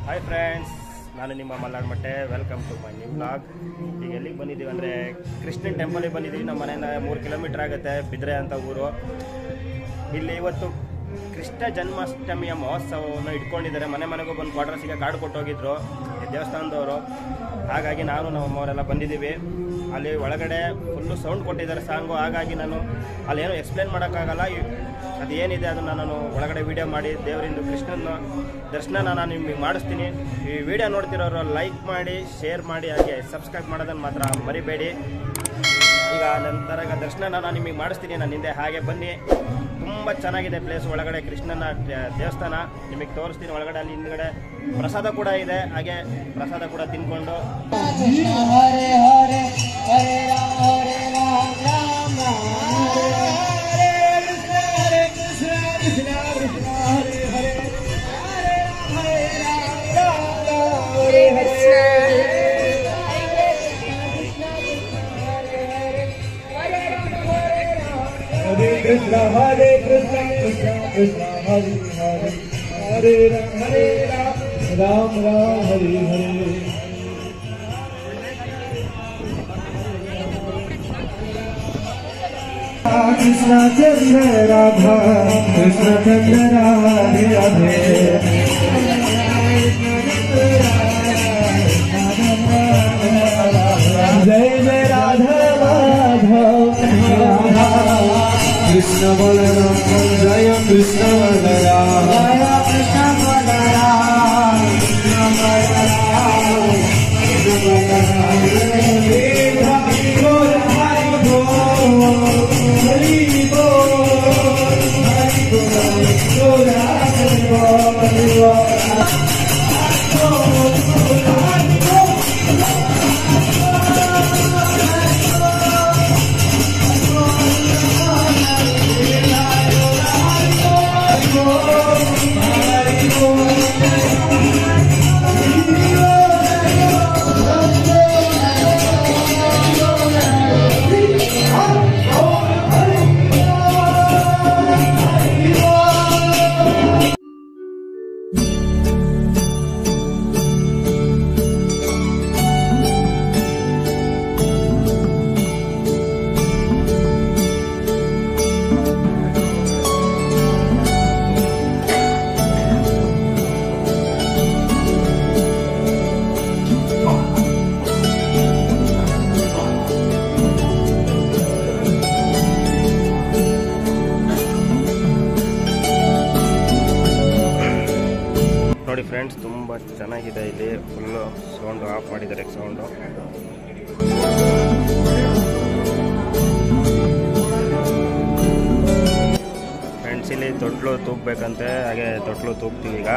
hi friends ನಾನು ನಿಮ್ಮ ಮಲ್ನಾಡ್ ಮಟ್ಟೆ welcome to my new blog ಈಗ ಎಲ್ಲಿಗೆ ಬಂದಿದ್ದೀವಿ ಅಂದರೆ ಕೃಷ್ಣನ್ ಟೆಂಪಲಿಗೆ ಬಂದಿದ್ದೀವಿ ನಮ್ಮ ಮನೆಯಿಂದ ಮೂರು ಕಿಲೋಮೀಟ್ರ್ ಆಗುತ್ತೆ ಬಿದ್ರೆ ಅಂತ ಊರು ಇಲ್ಲಿ ಇವತ್ತು ಕೃಷ್ಣ ಜನ್ಮಾಷ್ಟಮಿಯ ಮಹೋತ್ಸವವನ್ನು ಇಟ್ಕೊಂಡಿದ್ದಾರೆ ಮನೆ ಮನೆಗೂ ಬಂದು ಕ್ವಾರ್ಟರ್ಸಿಗೆ ಕಾರ್ಡ್ ಕೊಟ್ಟೋಗಿದ್ರು ಈ ದೇವಸ್ಥಾನದವರು ಹಾಗಾಗಿ ನಾನು ನಮ್ಮ ಅಮ್ಮವರೆಲ್ಲ ಬಂದಿದ್ದೀವಿ ಅಲ್ಲಿ ಒಳಗಡೆ ಫುಲ್ಲು ಸೌಂಡ್ ಕೊಟ್ಟಿದ್ದಾರೆ ಸಾಂಗು ಹಾಗಾಗಿ ನಾನು ಅಲ್ಲಿ ಏನೂ ಎಕ್ಸ್ಪ್ಲೇನ್ ಮಾಡೋಕ್ಕಾಗಲ್ಲ ಈ- ಅದು ಏನಿದೆ ಅದನ್ನು ನಾನು ಒಳಗಡೆ ವಿಡಿಯೋ ಮಾಡಿ ದೇವರಿಂದ ಕೃಷ್ಣನ ದರ್ಶನ ನಾನು ನಿಮಗೆ ಮಾಡಿಸ್ತೀನಿ ಈ ವಿಡಿಯೋ ನೋಡ್ತಿರೋರು ಲೈಕ್ ಮಾಡಿ ಶೇರ್ ಮಾಡಿ ಹಾಗೆ ಸಬ್ಸ್ಕ್ರೈಬ್ ಮಾಡೋದನ್ನು ಮಾತ್ರ ಮರಿಬೇಡಿ ಈಗ ನಂತರ ಈಗ ದರ್ಶನ ನಾನು ನಿಮಗೆ ಮಾಡಿಸ್ತೀನಿ ನಾನು ಹಿಂದೆ ಹಾಗೆ ಬನ್ನಿ ತುಂಬ ಚೆನ್ನಾಗಿದೆ ಪ್ಲೇಸ್ ಒಳಗಡೆ ಕೃಷ್ಣನ ಟ- ದೇವಸ್ಥಾನ ನಿಮಗೆ ತೋರಿಸ್ತೀನಿ ಒಳಗಡೆ ಅಲ್ಲಿ ಹಿಂದ್ಗಡೆ ಪ್ರಸಾದ ಕೂಡ ಇದೆ ಹಾಗೆ ಪ್ರಸಾದ ಕೂಡ ತಿನ್ಕೊಂಡು हरे हरे हरे राम हरे राम राम राम हरे हरे कृष्ण कृष्ण कृष्ण हरे हरे हरे राम हरे राम राम राम हरे हरे हरे कृष्ण हरे कृष्ण कृष्ण कृष्ण हरे हरे हरे राम हरे राम राम राम हरे हरे कृष्ण चंद्र राधा कृष्ण चंद्र राधे राधे जय जय राधा माधव कृष्ण बलराम जय कृष्ण बलराम जय कृष्ण बलराम कृष्ण बलराम कृष्ण बलराम हरि बोल हरि बोल हरि बोल हरि बोल हरि बोल हरि बोल ನೋಡಿ ಫ್ರೆಂಡ್ಸ್ ತುಂಬ ಚೆನ್ನಾಗಿದೆ ಇಲ್ಲಿ ಫುಲ್ಲು ಸೌಂಡು ಆಫ್ ಮಾಡಿದ್ದಾರೆ ಸೌಂಡು ಫ್ರೆಂಡ್ಸ್ ಇಲ್ಲಿ ತೊಟ್ಲು ತೂಗ್ಬೇಕಂತೆ ಹಾಗೆ ತೊಟ್ಲು ತೂಗ್ತೀವಿ ಈಗ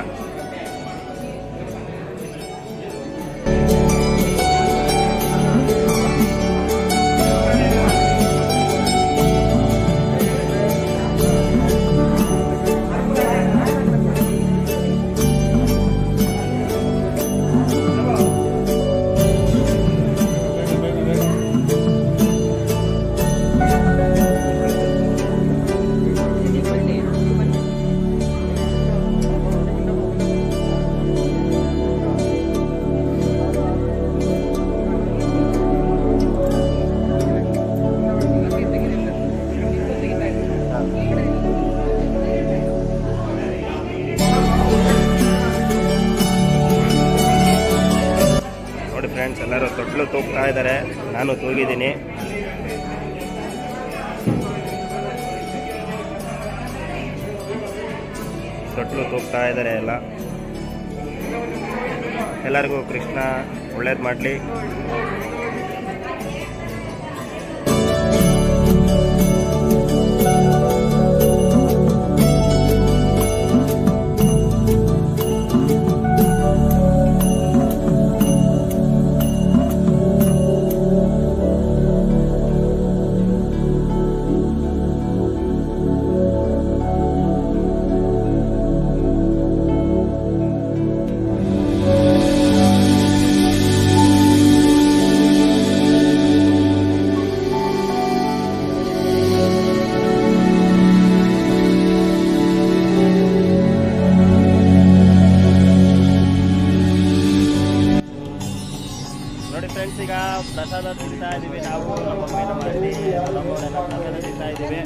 ನೋಡಿ ಫ್ರೆಂಡ್ಸ್ ಎಲ್ಲರೂ ತೊಟ್ಲು ತೂಗ್ತಾ ಇದ್ದಾರೆ ನಾನು ತೂಗಿದ್ದೀನಿ ತೊಟ್ಲು ತೂಗ್ತಾ ಇದ್ದಾರೆ ಎಲ್ಲ ಎಲ್ಲರಿಗೂ ಕೃಷ್ಣ ಒಳ್ಳೇದು ಮಾಡಲಿ ಪ್ರಸಾದ ತಿಂತಾ ಇದೀವಿ ನಾವು ನಮ್ಮ ಮಮ್ಮಿ ನಮ್ಮ ಅಜ್ಜಿ ನಮ್ಮವರೆಲ್ಲ ಪ್ರಸಾದ ತಿಂತಾ ಇದೀವಿ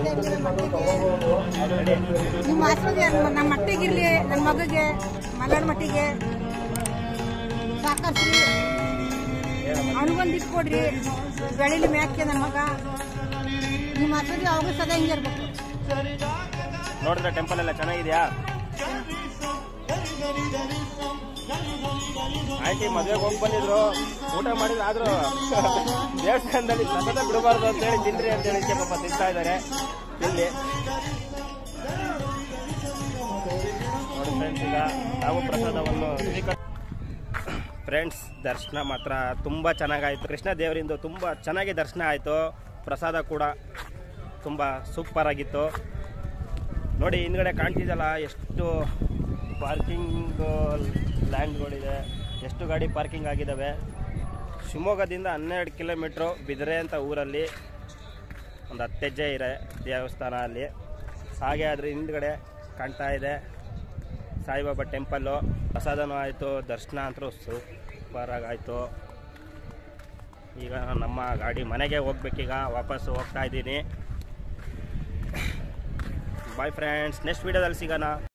ನಿಮ್ಮ ಆಸ್ಪತ್ರೆ ನಮ್ಮ ಮಟ್ಟಿಗಿರ್ಲಿ ನನ್ನ ಮಗಗೆ ಮಲ್ಲಾಡ್ ಮಟ್ಟಿಗೆ ಸಾಕರ್ಸ್ರಿ ಅವನಿಗೊಂದು ಇಟ್ಟು ಕೊಡ್ರಿ ಬೆಳಿಲಿ ಮ್ಯಾಕೆ ನನ್ನ ಮಗ ನಿಮ್ಮ ಆಸ್ಪತ್ರೆ ಅವಾಗ ಸದಾ ಹಿಂಗೆ ಇರ್ಬೇಕು ನೋಡಿದ್ರೆ ಟೆಂಪಲ್ ಎಲ್ಲ ಚೆನ್ನಾಗಿದೆಯಾ ಆಂಟಿ ಮದುವೆಗೆ ಹೋಗಿ ಬಂದಿದ್ರು ಊಟ ಮಾಡಿದ್ರು ಆದ್ರೂ ದೇವಸ್ಥಾನದಲ್ಲಿ ಸತತ ಬಿಡಬಾರ್ದು ಅಂತ ಹೇಳಿ ತಿನ್ರಿ ಅಂತ ಹೇಳಿ ಪಾಪ ತಿಂತಾ ಇದ್ದಾರೆ ಇಲ್ಲಿ ನೋಡಿ ಫ್ರೆಂಡ್ಸ್ ಈಗ ನಾವು ಪ್ರಸಾದವನ್ನು ಸ್ವೀಕಾರ ಫ್ರೆಂಡ್ಸ್ ದರ್ಶನ ಮಾತ್ರ ತುಂಬ ಚೆನ್ನಾಗಾಯಿತು ಕೃಷ್ಣ ದೇವರಿಂದ ತುಂಬ ಚೆನ್ನಾಗಿ ದರ್ಶನ ಆಯಿತು ಪ್ರಸಾದ ಕೂಡ ತುಂಬ ಸೂಪರ್ ಆಗಿತ್ತು ನೋಡಿ ಹಿಂದ್ಗಡೆ ಕಾಣ್ತಿದ್ದಲ್ಲ ಎಷ್ಟು ಪಾರ್ಕಿಂಗ್ ಲ್ಯಾಂಡ್ಗಳಿದೆ ಎಷ್ಟು ಗಾಡಿ ಪಾರ್ಕಿಂಗ್ ಆಗಿದ್ದಾವೆ ಶಿವಮೊಗ್ಗದಿಂದ ಹನ್ನೆರಡು ಕಿಲೋಮೀಟ್ರು ಬಿದರೆ ಅಂತ ಊರಲ್ಲಿ ಒಂದು ಹತ್ತು ಹೆಜ್ಜೆ ಇದೆ ದೇವಸ್ಥಾನ ಅಲ್ಲಿ ಹಾಗೆ ಅದ್ರ ಹಿಂದ್ಗಡೆ ಕಾಣ್ತಾ ಇದೆ ಸಾಯಿಬಾಬಾ ಟೆಂಪಲ್ಲು ಪ್ರಸಾದನೂ ಆಯಿತು ದರ್ಶನ ಅಂತೂ ಸೂಪರಾಗಿ ಆಯಿತು ಈಗ ನಮ್ಮ ಗಾಡಿ ಮನೆಗೆ ಹೋಗ್ಬೇಕೀಗ ವಾಪಸ್ಸು ಹೋಗ್ತಾ ಇದ್ದೀನಿ ಬಾಯ್ ಫ್ರೆಂಡ್ಸ್ ನೆಕ್ಸ್ಟ್ ವೀಡಿಯೋದಲ್ಲಿ ಸಿಗೋಣ